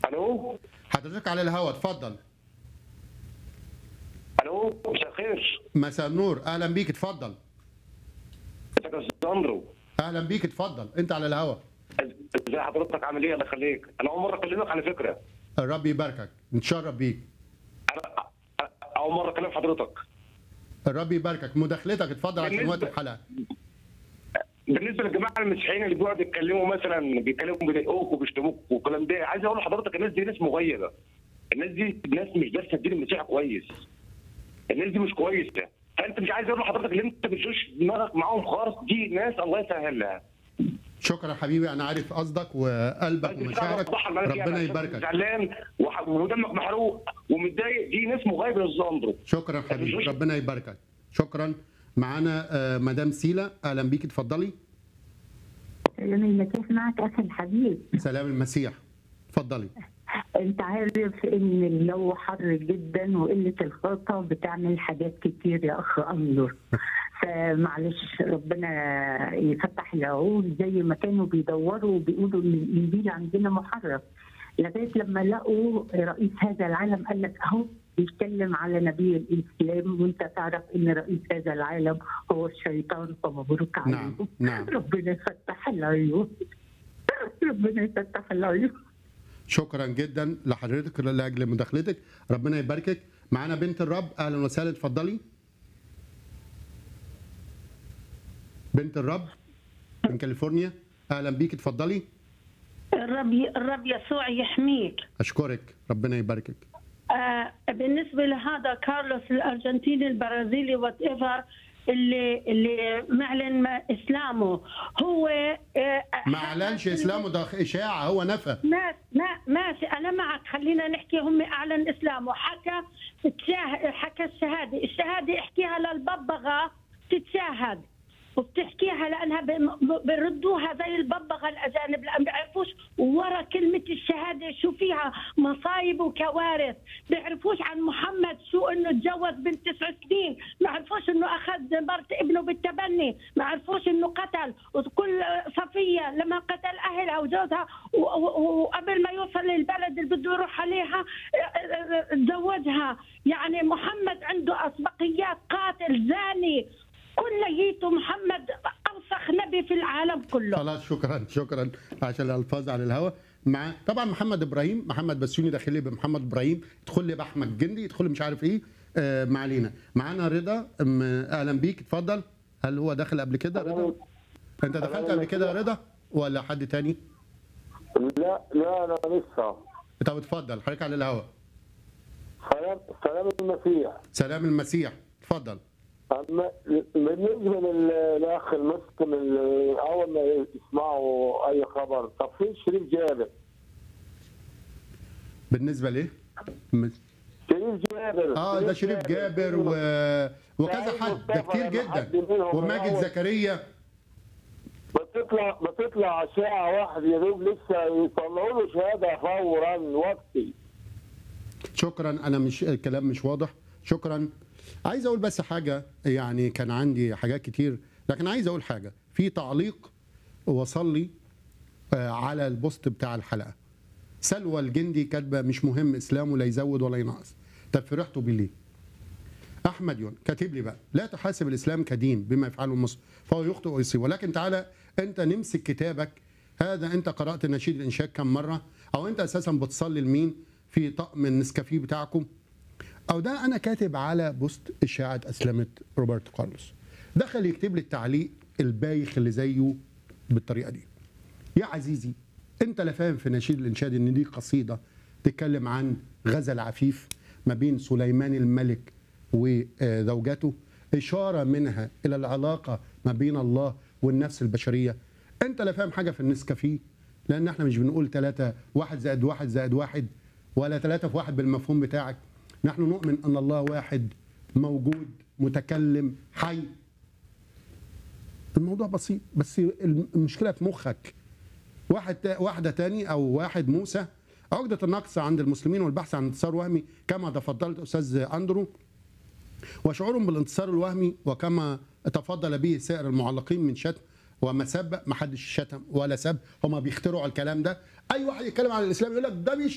الو حضرتك على الهواء اتفضل الو مساء الخير مساء النور اهلا بيك اتفضل ازيك يا استاذ اندرو اهلا بيك اتفضل انت على الهواء ازي حضرتك عامل ايه الله يخليك انا اول مره اكلمك على فكره الرب يباركك نتشرف بيك انا اول مره اكلم حضرتك الرب يباركك مداخلتك اتفضل عشان بالنسبة- وقت الحلقه بالنسبه للجماعه المسيحيين اللي بيقعدوا يتكلموا مثلا بيتكلموا بيضايقوك وبيشتموك والكلام ده عايز اقول لحضرتك الناس دي ناس مغيبه الناس دي ناس مش دارسه الدين المسيحي كويس الناس دي مش كويسه فانت مش عايز اقول لحضرتك ان انت بتشوش دماغك معاهم خالص دي ناس الله يسهل لها شكرا حبيبي انا عارف قصدك وقلبك ومشاعرك ربنا يباركك زعلان وح- ودمك محروق ومتضايق دي ناس مغيبه يا استاذ اندرو شكرا حبيبي ربنا يباركك شكرا معانا آه، مدام سيلا اهلا بيك اتفضلي سلام المسيح معك اخي الحبيب سلام المسيح اتفضلي انت عارف ان الجو حر جدا وقله الخطه بتعمل حاجات كتير يا اخ انظر فمعلش ربنا يفتح العقول زي ما كانوا بيدوروا وبيقولوا ان الانجيل عندنا محرف لغايه لما لقوا رئيس هذا العالم قال لك اهو بيتكلم على نبي الاسلام وانت تعرف ان رئيس هذا العالم هو الشيطان فمبروك نعم عليهم نعم ربنا يفتح العيون ربنا يفتح العيون شكرا جدا لحضرتك لاجل مداخلتك ربنا يباركك معانا بنت الرب اهلا وسهلا اتفضلي بنت الرب من كاليفورنيا اهلا بيك اتفضلي الرب الرب يسوع يحميك اشكرك ربنا يباركك آه بالنسبه لهذا كارلوس الارجنتيني البرازيلي وات ايفر اللي اللي معلن ما- اسلامه هو آه ما اعلنش اسلامه ده اشاعه هو نفى ما ما ماشي انا معك خلينا نحكي هم اعلن اسلامه حكى تشاه- حكى الشهاده الشهاده احكيها للببغاء تتشاهد وبتحكيها لانها ب- بردوها زي الببغاء الاجانب لان بيعرفوش ورا كلمه الشهاده شو فيها مصايب وكوارث بيعرفوش عن محمد شو انه تجوز بنت تسع سنين ما عرفوش انه اخذ مرت ابنه بالتبني ما عرفوش انه قتل وكل صفيه لما قتل اهلها وجوزها و- و- وقبل ما يوصل للبلد اللي بده يروح عليها تزوجها يعني محمد عنده اسبقيات قاتل زاني كليته محمد اوسخ نبي في العالم كله خلاص شكرا شكرا عشان الالفاظ على الهواء مع طبعا محمد ابراهيم محمد بسيوني داخل لي بمحمد ابراهيم يدخل لي باحمد جندي يدخل لي مش عارف ايه آه ما علينا معانا رضا أم، اهلا بيك اتفضل هل هو داخل قبل كده رضا انت دخلت قبل كده يا رضا ولا حد تاني لا لا انا لسه طب اتفضل حضرتك على الهواء سلام سلام المسيح سلام المسيح اتفضل أما بالنسبه لل- للاخ المسلم اللي اول ما يسمعوا اي خبر طب فين شريف جابر؟ بالنسبه ليه م- شريف جابر اه ده شريف جابر و... وكذا حد ده كتير جدا وماجد زكريا بتطلع بتطلع اشعه واحد يا دوب لسه يطلعوا له شهاده فورا وقتي شكرا انا مش الكلام مش واضح شكرا عايز اقول بس حاجه يعني كان عندي حاجات كتير لكن عايز اقول حاجه في تعليق وصل لي آه، على البوست بتاع الحلقه سلوى الجندي كاتبه مش مهم اسلامه لا يزود ولا ينقص طب فرحتوا بيه ليه؟ احمد يون كاتب لي بقى لا تحاسب الاسلام كدين بما يفعله مصر فهو يخطئ ويصيب ولكن تعالى انت نمسك كتابك هذا انت قرات نشيد الانشاد كم مره او انت اساسا بتصلي لمين في طقم النسكافيه بتاعكم او ده انا كاتب على بوست اشاعه اسلمه روبرتو كارلوس دخل يكتب لي التعليق البايخ اللي زيه بالطريقه دي يا عزيزي انت لا فاهم في نشيد الانشاد ان دي قصيده تتكلم عن غزل عفيف ما بين سليمان الملك وزوجته اشاره منها الى العلاقه ما بين الله والنفس البشريه انت لا فاهم حاجه في النسكافيه لان احنا مش بنقول ثلاثة واحد زائد واحد زائد واحد ولا ثلاثة في واحد بالمفهوم بتاعك نحن نؤمن ان الله واحد موجود متكلم حي الموضوع بسيط بس المشكله في مخك واحد تا- واحده تاني او واحد موسى عقده النقص عند المسلمين والبحث عن انتصار وهمي كما تفضلت استاذ اندرو وشعورهم بالانتصار الوهمي وكما تفضل به سائر المعلقين من شتم ومسب ما حدش شتم ولا سب هما بيخترعوا الكلام ده اي واحد يتكلم عن الاسلام يقول لك ده بيشتم